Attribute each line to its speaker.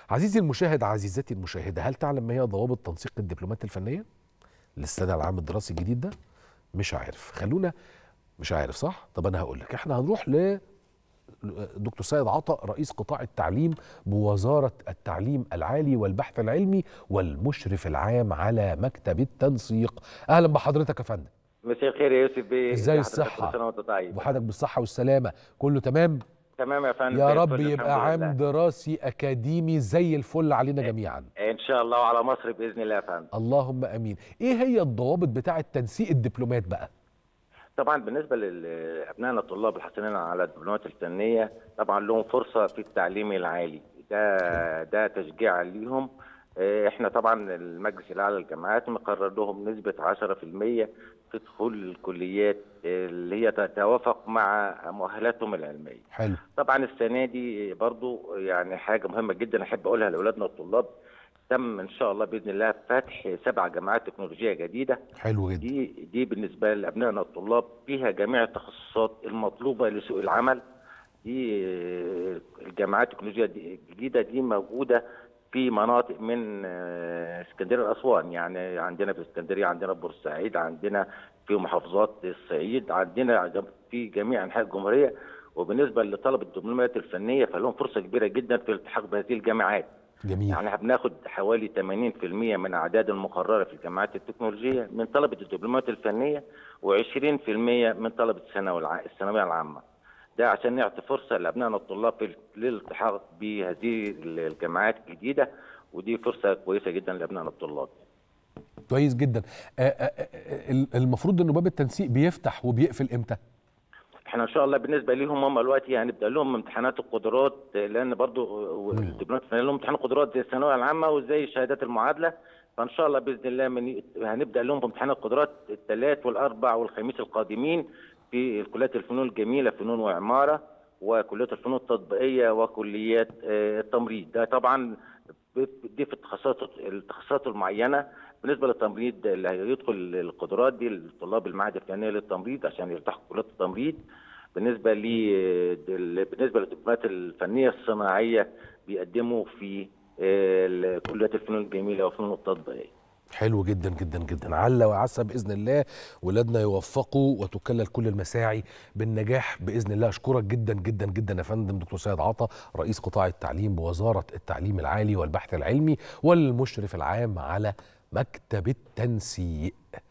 Speaker 1: عزيزي المشاهد عزيزتي المشاهده هل تعلم ما هي ضوابط تنسيق الدبلومات الفنيه للسنه العام الدراسي الجديد ده مش عارف خلونا مش عارف صح طب انا هقول لك احنا هنروح ل دكتور سيد عطا رئيس قطاع التعليم بوزاره التعليم العالي والبحث العلمي والمشرف العام على مكتب التنسيق اهلا بحضرتك يا فندم
Speaker 2: مساء الخير يا يوسف بيه
Speaker 1: ازاي
Speaker 2: حضرتك
Speaker 1: الصحة؟
Speaker 2: كل سنه وانت طيب
Speaker 1: وحضرتك بالصحه والسلامه كله تمام
Speaker 2: تمام يا فندم
Speaker 1: يا
Speaker 2: زي
Speaker 1: رب
Speaker 2: الفل،
Speaker 1: يبقى
Speaker 2: الحمد
Speaker 1: عام
Speaker 2: لله.
Speaker 1: دراسي اكاديمي زي الفل علينا جميعا
Speaker 2: ان شاء الله وعلى مصر باذن الله يا فندم
Speaker 1: اللهم امين ايه هي الضوابط بتاعه تنسيق الدبلومات بقى
Speaker 2: طبعا بالنسبه لابنائنا الطلاب الحاصلين على الدبلومات الفنيه طبعا لهم فرصه في التعليم العالي ده ده تشجيع ليهم آه، احنا طبعا المجلس الاعلى للجامعات مقرر لهم نسبه 10% في دخول الكليات آه، اللي هي تتوافق مع مؤهلاتهم العلميه
Speaker 1: حلو
Speaker 2: طبعا السنه دي برضو يعني حاجه مهمه جدا احب اقولها لاولادنا الطلاب تم ان شاء الله باذن الله فتح سبع جامعات تكنولوجيه جديده
Speaker 1: حلو جدا
Speaker 2: دي دي بالنسبه لابنائنا الطلاب فيها جميع التخصصات المطلوبه لسوق العمل دي آه، الجامعات التكنولوجيه دي- الجديده دي موجوده في مناطق من آه، اسكندريه لاسوان يعني عندنا في اسكندريه عندنا في بورسعيد عندنا في محافظات الصعيد عندنا جم- في جميع انحاء الجمهوريه وبالنسبه لطلبه الدبلومات الفنيه فلهم فرصه كبيره جدا في الالتحاق بهذه الجامعات
Speaker 1: جميل
Speaker 2: يعني احنا بناخد حوالي 80% من اعداد المقرره في الجامعات التكنولوجيه من طلبه الدبلومات الفنيه و20% من طلبه الثانويه الع- الثانويه العامه. ده عشان نعطي فرصه لابنائنا الطلاب في للالتحاق بهذه الجامعات الجديده ودي فرصه كويسه جدا لابنائنا الطلاب.
Speaker 1: كويس جدا آه، آه، آه، ال- المفروض ان باب التنسيق بيفتح وبيقفل امتى
Speaker 2: احنا ان شاء الله بالنسبه ليهم هم دلوقتي هنبدا لهم امتحانات القدرات لان برضو الدبلومات الفنيه لهم امتحان قدرات زي الثانويه العامه وزي شهادات المعادله فان شاء الله باذن الله من هنبدا لهم بامتحان القدرات الثلاث والاربع والخميس القادمين في كليات الفنون الجميله فنون وعماره وكليات الفنون التطبيقيه وكليات آه، التمريض ده طبعا دي في التخصصات التخصصات المعينه بالنسبه للتمريض اللي هيدخل القدرات دي للطلاب المعاهد الفنيه للتمريض عشان يلتحقوا كليات التمريض بالنسبه ل بالنسبه للدبلومات الفنيه الصناعيه بيقدموا في آه، كليات الفنون الجميله والفنون التطبيقيه
Speaker 1: حلو جدا جدا جدا عل وعسى باذن الله ولادنا يوفقوا وتكلل كل المساعي بالنجاح باذن الله اشكرك جدا جدا جدا يا فندم دكتور سيد عطا رئيس قطاع التعليم بوزاره التعليم العالي والبحث العلمي والمشرف العام على مكتب التنسيق